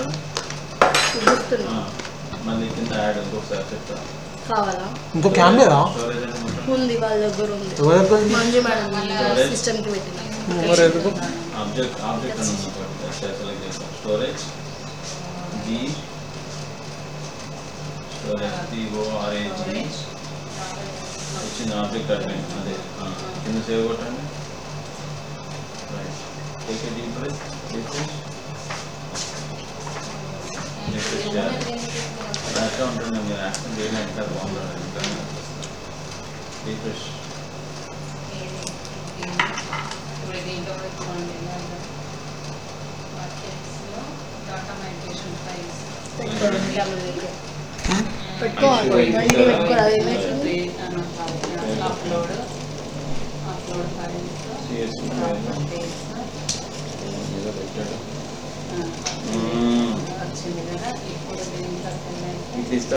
పెట్టాను చూపిస్తున్నా మళ్ళీ కింద యాడ్ ఇంకొకసారి చెప్తా కావాలా ఇంకో క్యామ్ లేదా స్టోరేజ్ ఎంత మొత్తం ఉంది వాళ్ళ దగ్గర ఉంది ఎవరి దగ్గర ఉంది? మంజు మేడం సిస్టమ్కి పెట్టిన మరి ఎందుకు ఆబ్జెక్ట్ ఆబ్జెక్ట్ అని ఉంది ఒకటి సెలెక్ట్ చేస్తాం స్టోరేజ్ జీ స్టోరేజ్ టీఓఆర్ఏజీ వచ్చింది ఆబ్జెక్ట్ అడ్మిన్ అదే ఆ, కింద సేవ్ కొట్టండి right take a deep breath refresh refresh చేయాలి యాక్గా ఉంటుంది మీరు యాక్షన్ చేయాలి ఇంకా బాగుంటుంది ఇంకా రిఫ్రెష్ ఇప్పుడు దీంట్లో కూడా చూడండి బకెట్స్లో డాటా మైగ్రేషన్ ఫైల్స్ పెట్టుకోవడం కెమెరా దగ్గర పెట్టుకోవాలి ఇంటి పెట్టుకోవాలి అది ఏమైతుంది అప్లోడ్ అప్లోడ్ ఫైల్స్ CSV ఏదో పెట్టాడు వచ్చింది కదా ఇప్పుడు దీంట్లో ఇది